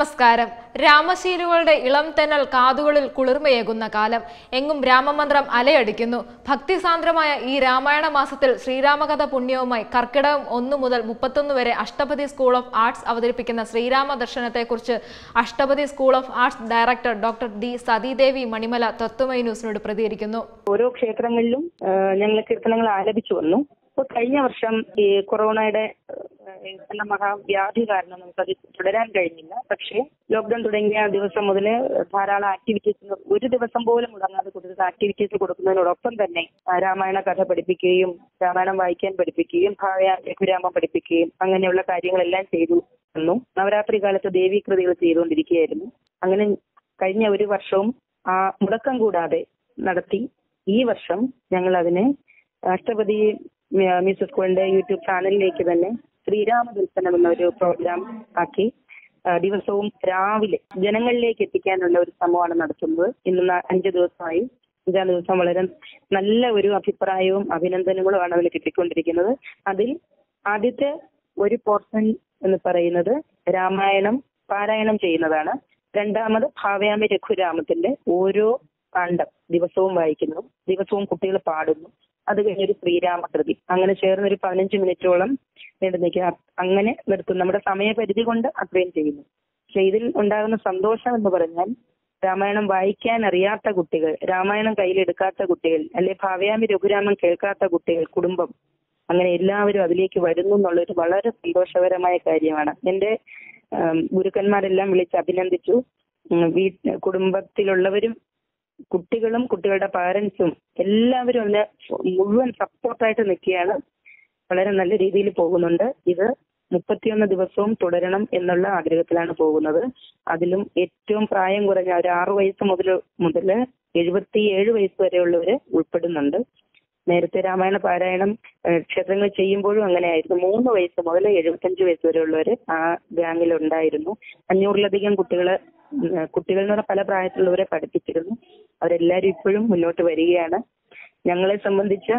നമസ്കാരം രാമശീലുകളുടെ ഇളം തെന്നൽ കാതുകളിൽ കുളിർമയേകുന്ന കാലം എങ്ങും രാമമന്ത്രം അലയടിക്കുന്നു ഭക്തിസാന്ദ്രമായ ഈ രാമായണ മാസത്തിൽ ശ്രീരാമകഥ പുണ്യവുമായി കർക്കിടകം ഒന്നു മുതൽ മുപ്പത്തൊന്ന് വരെ അഷ്ടപതി സ്കൂൾ ഓഫ് ആർട്സ് അവതരിപ്പിക്കുന്ന ശ്രീരാമ ദർശനത്തെക്കുറിച്ച് Ashtapadi school of arts director doctor D Sathidevi Manimala Tatwamayi ന്യൂസിനോട് പ്രതികരിക്കുന്നു ഓരോ ക്ഷേത്രങ്ങളിലും ഞങ്ങൾ കീർത്തനങ്ങൾ ആലപിച്ചു വന്നു അപ്പോൾ കഴിഞ്ഞ വർഷം ഈ കൊറോണയുടെ ഏഹ്, എന്ന മഹാവ്യാധി കാരണം നമുക്കത് തുടരാൻ കഴിഞ്ഞില്ല പക്ഷേ ലോക്ക്ഡൌൺ തുടങ്ങിയ ദിവസം മുതൽ ധാരാളം ആക്ടിവിറ്റീസ് ഒരു ദിവസം പോലും മുടങ്ങാതെ കുട്ടികൾക്ക് ആക്ടിവിറ്റീസ് കൊടുക്കുന്നതിനോടൊപ്പം തന്നെ ആ, രാമായണ കഥ പഠിപ്പിക്കുകയും രാമായണം വായിക്കാൻ പഠിപ്പിക്കുകയും ഭാവ്യ രഘുരാമം പഠിപ്പിക്കുകയും അങ്ങനെയുള്ള കാര്യങ്ങളെല്ലാം ചെയ്തു വന്നു നവരാത്രി കാലത്ത് ദേവീകൃതികൾ ചെയ്തുകൊണ്ടിരിക്കുകയായിരുന്നു അങ്ങനെ കഴിഞ്ഞ ഒരു വർഷവും ആ മുടക്കം കൂടാതെ നടത്തി ഈ വർഷം ഞങ്ങൾ അതിനെ രാഷ്ട്രപതി മ്യ- മ്യൂസിക് സ്കൂളിന്റെ യൂട്യൂബ് ചാനലിലേക്ക് തന്നെ ശ്രീരാമ ദർശനം എന്ന ഒരു പ്രോഗ്രാം ആക്കി ആ, ദിവസവും രാവിലെ ജനങ്ങളിലേക്ക് എത്തിക്കാനുള്ള ഒരു ശ്രമമാണ് നടത്തുന്നത് ഇന്ന് ന- അഞ്ച് ദിവസമായി അഞ്ചാം ദിവസം വളരെ നല്ല ഒരു അഭിപ്രായവും അഭിനന്ദനങ്ങളുമാണ് അതിൽ കിട്ടിക്കൊണ്ടിരിക്കുന്നത് അതിൽ ആദ്യത്തെ ഒരു പോർഷൻ എന്ന് പറയുന്നത് രാമായണം പാരായണം ചെയ്യുന്നതാണ് രണ്ടാമത് ഭാവയാമി രഘുരാമത്തിന്റെ ഓരോ കാണ്ഡം ദിവസവും വായിക്കുന്നു ദിവസവും കുട്ടികൾ പാടുന്നു അത് കഴിഞ്ഞൊരു ശ്രീരാമകൃതി അങ്ങനെ ചേർന്ന് ഒരു പതിനഞ്ച് മിനിറ്റോളം നീണ്ടു നിൽക്കുക അങ്ങനെ നിർത്തും നമ്മുടെ സമയപരിധി കൊണ്ട് അത്രയും ചെയ്യുന്നു പക്ഷെ ഇതിൽ ഉണ്ടാകുന്ന സന്തോഷം എന്ന് പറഞ്ഞാൽ രാമായണം വായിക്കാൻ അറിയാത്ത കുട്ടികൾ രാമായണം കയ്യിലെടുക്കാത്ത കുട്ടികൾ അല്ലെ ഭാവയാമി രഘുരാമൻ കേൾക്കാത്ത കുട്ടികൾ കുടുംബം അങ്ങനെ എല്ലാവരും അതിലേക്ക് വരുന്നു എന്നുള്ളൊരു വളരെ സന്തോഷകരമായ കാര്യമാണ് എന്റെ ആം, ഗുരുക്കന്മാരെല്ലാം വിളിച്ച് അഭിനന്ദിച്ചു ഉം, വീ കുടുംബത്തിലുള്ളവരും കുട്ടികളും കുട്ടികളുടെ പാരന്റ്സും എല്ലാവരും അതിന് മുഴുവൻ സപ്പോർട്ടായിട്ട് നിൽക്കുകയാണ് വളരെ നല്ല രീതിയിൽ പോകുന്നുണ്ട് ഇത് മുപ്പത്തിയൊന്ന് ദിവസവും തുടരണം എന്നുള്ള ആഗ്രഹത്തിലാണ് പോകുന്നത് അതിലും ഏറ്റവും പ്രായം കുറഞ്ഞ ഒരു ആറു വയസ്സ് മുതൽ മുതൽ എഴുപത്തിയേഴ് വയസ്സ് വരെയുള്ളവര് ഉൾപ്പെടുന്നുണ്ട് നേരത്തെ രാമായണ പാരായണം ഏഹ്, ക്ഷേത്രങ്ങൾ ചെയ്യുമ്പോഴും അങ്ങനെയായിരുന്നു മൂന്ന് വയസ്സ് മുതൽ എഴുപത്തഞ്ച് വയസ്സ് വരെയുള്ളവര് ആ ഗ്യാങ്ങിൽ ഉണ്ടായിരുന്നു അഞ്ഞൂറിലധികം കുട്ടികള് ഉം, ഏഹ്, കുട്ടികൾ എന്ന് പറഞ്ഞാൽ പല പ്രായത്തിലുള്ളവരെ പഠിപ്പിച്ചിരുന്നു അവരെല്ലാവരും ഇപ്പോഴും മുന്നോട്ട് വരികയാണ് ഞങ്ങളെ സംബന്ധിച്ച്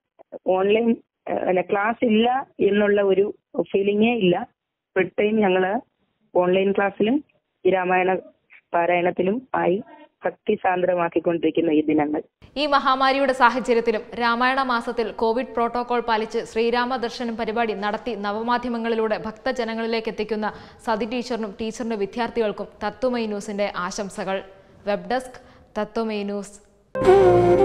ഓൺലൈൻ ക്ലാസ് ഇല്ല എന്നുള്ള ഒരു ഫീലിംഗേ ഇല്ല ഫുൾ ടൈം ഞങ്ങള് ഓൺലൈൻ ക്ലാസ്സിലും ഈ രാമായണ പാരായണത്തിലും ആയി ഭക്തി സാന്ദ്രമാക്കിക്കൊണ്ടിരിക്കുന്ന ഈ ദിനങ്ങൾ ഈ മഹാമാരിയുടെ സാഹചര്യത്തിലും രാമായണ മാസത്തിൽ കോവിഡ് പ്രോട്ടോകോൾ പാലിച്ച് ശ്രീരാമ ദർശനം പരിപാടി നടത്തി നവമാധ്യമങ്ങളിലൂടെ ഭക്തജനങ്ങളിലേക്ക് എത്തിക്കുന്ന സതി ടീച്ചറിനും ടീച്ചറിന്റെ വിദ്യാർത്ഥികൾക്കും തത്വമൈ ന്യൂസിന്റെ ആശംസകൾ വെബ് ഡെസ്ക് തത്വമൈ ന്യൂസ്